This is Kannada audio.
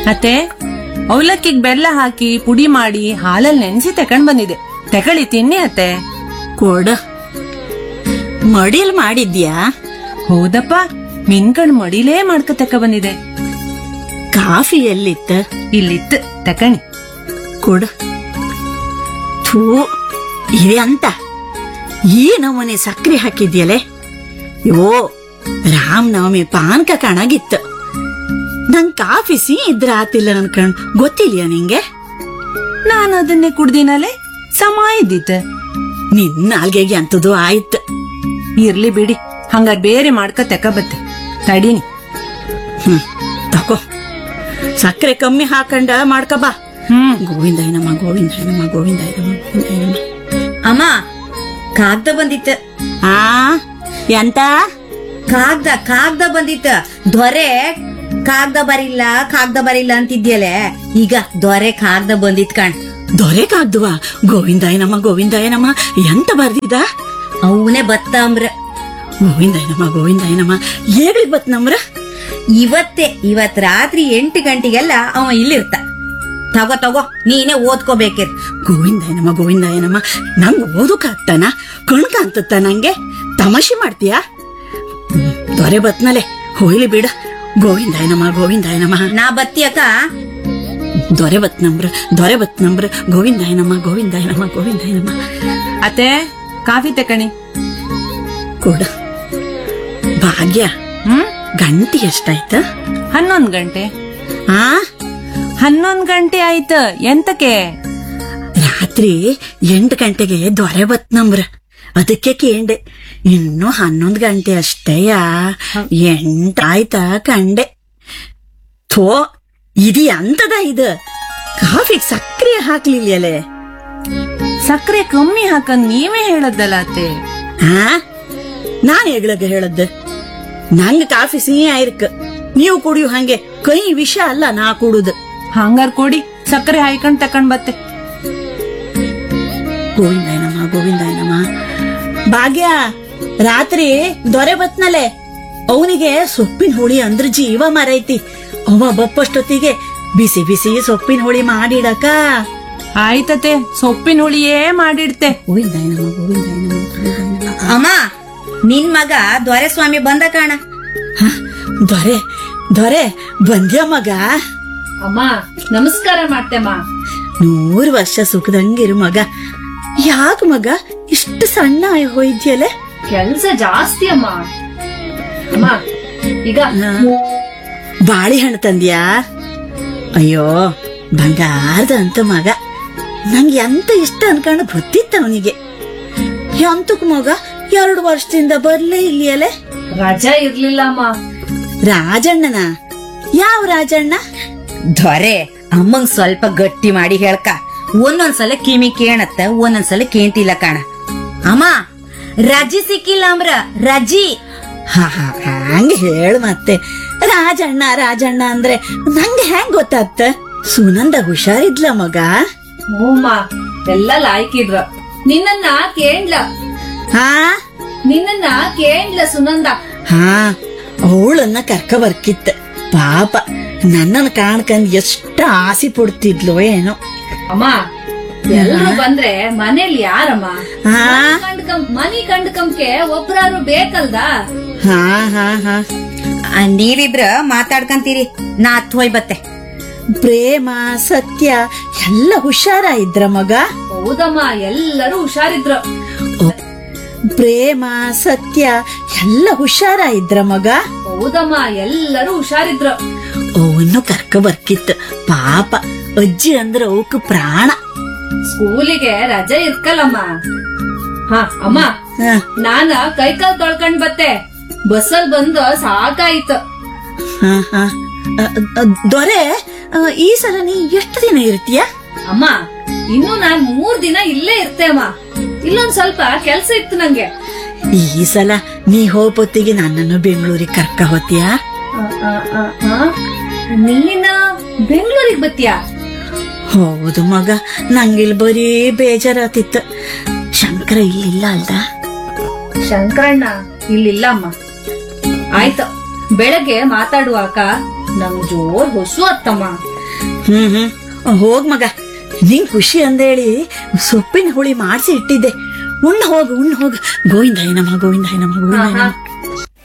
ಅತ್ತೆ ಅವಲಕ್ಕಿಗ್ ಬೆಲ್ಲ ಹಾಕಿ ಪುಡಿ ಮಾಡಿ ಹಾಲಲ್ಲಿ ನೆನೆಸಿ ತಕೊಂಡ್ ಬಂದಿದೆ ತಗೊಳ್ಳಿ ತಿನ್ನಿ ಅತ್ತೆ ಕೊಡ ಮಡಿಲ್ ಮಾಡಿದ್ಯಾ ಹೌದಪ್ಪ ಮಿನ್ಕಣ್ ಮಡಿಲೇ ಮಾಡ್ಕ ತಕ ಬಂದಿದೆ ಕಾಫಿ ಎಲ್ಲಿತ್ತ ಇಲ್ಲಿತ್ತು ತಕಣಿ ಕೊಡ ಥೂ ಇದೆ ಅಂತ ಈ ನಮೂನೆ ಸಕ್ರೆ ಹಾಕಿದ್ಯಲೆ ಯೋ ರಾಮನವಮಿ ಪಾನಕ ಕಾಣಾಗಿತ್ತು ನಂಗ್ ಕಾಫಿ ಸಿ ಇದ್ರ ಆತಿಲ್ಲ ಅನ್ಕಂಡ್ ಗೊತ್ತಿಲ್ಯಾ ನಿಂಗೆ ನಾನು ಅದನ್ನೇ ಕುಡ್ದಿನಲೆ ಸಮ ಇದ್ದಿತ್ತು ನಿನ್ನ ನಾಲ್ಗೆಗೆ ಅಂತದು ಆಯ್ತು ಇರ್ಲಿ ಬಿಡಿ ಹಂಗಾರ್ ಬೇರೆ ಮಾಡ್ಕ ತಕ ಬತ್ತೆ ತಡೀನಿ ಹ್ಮ್ ತಗೋ ಸಕ್ಕರೆ ಕಮ್ಮಿ ಹಾಕಂಡ ಮಾಡ್ಕ ಬಾ ಹ್ಮ್ ಗೋವಿಂದಾಯನಮ್ಮ ಗೋವಿಂದಾಯನಮ್ಮ ಗೋವಿಂದಾಯನಮ್ಮ ಗೋವಿಂದಾಯನಮ್ಮ ಅಮ್ಮ ಕಾಗ್ದ ಬಂದಿತ್ತ ಆ ಎಂತ ಕಾಗ್ದ ಕಾಗ್ದ ಬಂದಿತ್ತ ದೊರೆ ಕಾಗ್ದ ಬರಿಲ್ಲ ಕಾಗ್ದ ಬರಿಲ್ಲ ಅಂತಿದ್ಯಲೆ ಈಗ ದೊರೆ ಕಾಗ್ದ ಬಂದಿತ್ ಕಣ್ ದೊರೆಕಾಗ್ದುವ ಗೋವಿಂದಾಯನಮ್ಮ ಗೋವಿಂದಾಯನಮ್ಮ ಎಂತ ಬರ್ದಿದ ಅವನೇ ಬತ್ತಾಮ್ರ ಗೋವಿಂದಾಯನಮ್ಮ ಗೋವಿಂದಾಯನಮ್ಮ ಏಗ್ಲಿ ಬತ್ ನಮ್ರ ಇವತ್ತೇ ಇವತ್ ರಾತ್ರಿ ಎಂಟು ಗಂಟೆಗೆಲ್ಲ ಅವ ಇಲ್ಲಿರ್ತ ತಗೋ ತಗೋ ನೀನೇ ಓದ್ಕೋಬೇಕಿರ್ ಗೋವಿಂದಾಯನಮ್ಮ ಗೋವಿಂದಾಯನಮ್ಮ ನಂಗ್ ಓದಕ್ಕಾಗ್ತಾನ ಕಣ್ಕ ಅಂತತ್ತ ನಂಗೆ ತಮಾಷೆ ಮಾಡ್ತೀಯಾ ಹ್ಮ್, ದೊರೆ ಬತ್ನಲೆ ಹೋಯ್ಲಿ ಬಿಡ ಗೋವಿಂದಾಯನಮ್ಮ ಗೋವಿಂದಾಯನಮ್ಮ ನಾ ಬತ್ತಿಯಕ ದೊರೆ ಬತ್ ನಮ್ರ ದೊರೆ ಬತ್ ನಮ್ರ ಗೋವಿಂದಾಯನಮ್ಮ ಗೋವಿಂದಾಯನಮ್ಮ ಗೋವಿಂದಾಯನಮ್ಮ ಅತ್ತೆ ಕಾಫಿ ತಕಣಿ ಕೊಡ ಭಾಗ್ಯ ಹ್ಮ್ ಗಂಟಿ ಎಷ್ಟಾಯ್ತ ಹನ್ನೊಂದ್ ಗಂಟೆ ಆ ಹನ್ನೊಂದ್ ಗಂಟೆ ಆಯ್ತು ಎಂತಕ್ಕೆ ರಾತ್ರಿ ಎಂಟು ಗಂಟೆಗೆ ದೊರೆ ಬತ್ ನಮ್ರ ಅದಕ್ಕೆ ಕೇಂಡೆ ಇನ್ನು ಹನ್ನೊಂದ್ ಗಂಟೆ ಅಷ್ಟೇಯ ಎಂಟಾಯ್ತಾ ಕಂಡೆ ಥೋ ಇದು ಅಂತದ ಇದು ಕಾಫಿಗ್ ಸಕ್ರೆ ಹಾಕ್ಲಿಲ್ಲಲೆ ಸಕ್ಕರೆ ಕಮ್ಮಿ ಹಾಕಂದ್ ನೀವೇ ಹೇಳದ್ದಲ್ಲ ಅತ್ತೆ ಹಾ ನಾನ್ ಹೆಗ್ಳಗ ಹೇಳದ್ದು ನಂಗ್ ಕಾಫಿ ಸಿಹಿ ಆಯ್ರಕ್ ನೀವು ಕುಡಿಯು ಹಂಗೆ ಕೈ ವಿಷ ಅಲ್ಲ ನಾ ಕುಡುದು ಹಂಗಾರ್ ಕೊಡಿ ಸಕ್ಕರೆ ಹಾಯ್ಕೊಂಡ್ ತಕೊಂಡ್ ಬತ್ತೆ ಗೋವಿಂದಾಯನಮ್ಮ ಗೋವಿಂದಾಯನಮ್ಮ ಭಾಗ್ಯ ರಾತ್ರಿ ದೊರೆ ಬತ್ನಲೆ ಅವನಿಗೆ ಸೊಪ್ಪಿನ ಹುಳಿ ಅಂದ್ರ ಜೀವ ಮರೈತಿ ಅವ ಬಪ್ಪಷ್ಟೊತ್ತಿಗೆ ಬಿಸಿ ಬಿಸಿ ಸೊಪ್ಪಿನ ಹುಳಿ ಮಾಡಿಡಕ ಆಯ್ತತೆ ಸೊಪ್ಪಿನ ಹುಳಿಯೇ ಮಾಡಿಡ್ತೆ ಗೋವಿಂದಾಯನಮ್ಮ ಗೋವಿಂದಾಯನಮ್ಮ ಗೋವಿಂದಾಯನಮ್ಮ ಅಮ್ಮ ನಿನ್ ಮಗ ದೊರೆ ಸ್ವಾಮಿ ಬಂದ ಕಾಣ ಹ, ದೊರೆ ದೊರೆ ಬಂದ್ಯ ಮಗ ಅಮ್ಮ ನಮಸ್ಕಾರ ಮಾಡ್ತೆಮ್ಮ ನೂರು ವರ್ಷ ಸುಖದಂಗಿರು ಮಗ ಯಾಕ ಮಗ ಇಷ್ಟು ಸಣ್ಣ ಆಯ್ ಹೋಯ್ದ್ಯಲೆ ಕೆಲ್ಸ ಜಾಸ್ತಿ ಅಮ್ಮ ಅಮ್ಮ ಈಗ ಬಾಳೆಹಣ್ಣು ತಂದ್ಯಾ ಅಯ್ಯೋ ಬಂಗಾರದ ಅಂತ ಮಗ ನಂಗೆ ಎಂತ ಇಷ್ಟ ಅನ್ಕೊಂಡು ಗೊತ್ತಿತ್ತ ಅವನಿಗೆ ಎಂತಕ್ ಮಗ ಎರಡು ವರ್ಷದಿಂದ ಬರ್ಲೇ ಇಲ್ಲಿಯಲೆ ರಜಾ ಇರ್ಲಿಲ್ಲ ಅಮ್ಮ ರಾಜಣ್ಣನ ಯಾವ ರಾಜಣ್ಣ ದೊರೆ ಅಮ್ಮಂಗ್ ಸ್ವಲ್ಪ ಗಟ್ಟಿ ಮಾಡಿ ಹೇಳ್ಕ ಒಂದೊಂದ್ಸಲ ಕಿಮಿ ಕೇಣತ್ತ ಒಂದೊಂದ್ಸಲ ಕೇಂತಿಲ್ಲ ಕಾಣ ಅಮ್ಮ ರಜಿ ಸಿಕ್ಕಿಲ್ಲ ಅಮ್ರ ರಜಿ ಹಾ ಹಾ ಹಂಗ ಹೇಳು ಮತ್ತೆ ರಾಜಣ್ಣ ರಾಜಣ್ಣ ಅಂದ್ರೆ ನಂಗೆ ಹೆಂಗ್ ಗೊತ್ತಾಗ್ತ ಸುನಂದ ಹುಷಾರಿದ್ಲ ಮಗ ಹ್ಞೂಮ್ಮ ಎಲ್ಲ ಲಾಯ್ಕಿದ್ರ ನಿನ್ನನ್ನ ಕೇಂಡ್ಲ ಹಾ ನಿನ್ನನ್ನ ಕೇಂಡ್ಲ ಸುನಂದ ಹಾ ಅವಳನ್ನ ಕರ್ಕ ಬರ್ಕಿತ್ತ ಪಾಪ ನನ್ನನ್ನ ಕಾಣ್ಕಂದ್ ಎಷ್ಟ ಆಸೆ ಪಡ್ತಿದ್ಲು ಏನೋ ಅಮ್ಮ ಎಲ್ರು ಬಂದ್ರೆ ಮನೇಲಿ ಯಾರಮ್ಮ ಹಾ ಕಂಡ್ಕಂ ಮನಿ ಕಂಡ್ಕಂಕೆ ಒಬ್ರಾರು ಬೇಕಲ್ದ ಹಾ ಹಾ ಹಾ ಆ, ನೀವಿಬ್ರ ಮಾತಾಡ್ಕಂತೀರಿ ನಾ ಹತ್ತು ಹೋಯ್ ಬತ್ತೆ ಪ್ರೇಮ ಸತ್ಯ ಎಲ್ಲ ಹುಷಾರ ಇದ್ರ ಮಗ ಹೌದಮ್ಮ ಎಲ್ಲರೂ ಹುಷಾರಿದ್ರು ಓ, ಪ್ರೇಮ ಸತ್ಯ ಎಲ್ಲ ಹುಷಾರ ಇದ್ರ ಮಗ ಹೌದಮ್ಮ ಎಲ್ಲರೂ ಹುಷಾರಿದ್ರು ಅವನು ಕರ್ಕ ಬರ್ಕಿತ್ತು ಪಾಪ ಅಜ್ಜಿ ಅಂದ್ರ ಅವಕ್ ಪ್ರಾಣ ಸ್ಕೂಲಿಗೆ ರಜೆ ಇರ್ಕಲ್ಲಮ್ಮ ಹಾ ಅಮ್ಮ ಹ, ನಾನ ಕೈಕಾಲ್ ತೊಳ್ಕೊಂಡ್ ಬತ್ತೆ ಬಸ್ಸಲ್ ಬಂದು ಸಾಕಾಯ್ತು ಹ, ಹ. ಅ, ಅ, ದೊರೆ ಅ, ಈ ಸಲ ನೀ ಎಷ್ಟು ದಿನ ಇರ್ತೀಯ ಅಮ್ಮ ಇನ್ನು ನಾನ್ ಮೂರ್ ದಿನ ಇಲ್ಲೇ ಇರ್ತೆ ಅಮ್ಮ ಇಲ್ಲೊಂದ್ ಸ್ವಲ್ಪ ಕೆಲ್ಸ ಇತ್ತು ನಂಗೆ ಈ ಸಲ ನೀ ಹೋಪೊತ್ತಿಗೆ ನನ್ನನ್ನು ಬೆಂಗಳೂರಿಗೆ ಕರ್ಕ ಹೋತೀಯಾ ಆ, ಆ, ಆ, ಆ. ನೀನ ಬೆಂಗಳೂರಿಗೆ ಬತ್ತೀಯಾ ಹೌದು ಮಗ ನಂಗಿಲ್ ಬರೀ ಬೇಜಾರಾತಿತ್ತು ಶಂಕರ ಇಲ್ಲಿಲ್ಲ ಅಲ್ದ ಶಂಕರಣ್ಣ ಇಲ್ಲಿಲ್ಲ ಅಮ್ಮ ಆಯ್ತು ಬೆಳಗ್ಗೆ ಮಾತಾಡುವಾಗ ನಂಗ್ ಜೋರ್ ಹೊಸು ಅತ್ತಮ್ಮ ಹ್ಮ್ ಹ್ಮ್ ಹೋಗ್ ಮಗ ನಿಂಗ್ ಖುಷಿ ಅಂದೇಳಿ ಸೊಪ್ಪಿನ ಹುಳಿ ಮಾಡಿಸಿ ಇಟ್ಟಿದ್ದೆ ಉಣ್ಣ ಹೋಗು ಉಣ್ಣ ಹೋಗು ಗೋವಿಂದ ಏನಮ್ಮ ಗೋವಿಂದ ಏನಮ್ಮ ಗೋವಿಂದ ಏನಮ್ಮ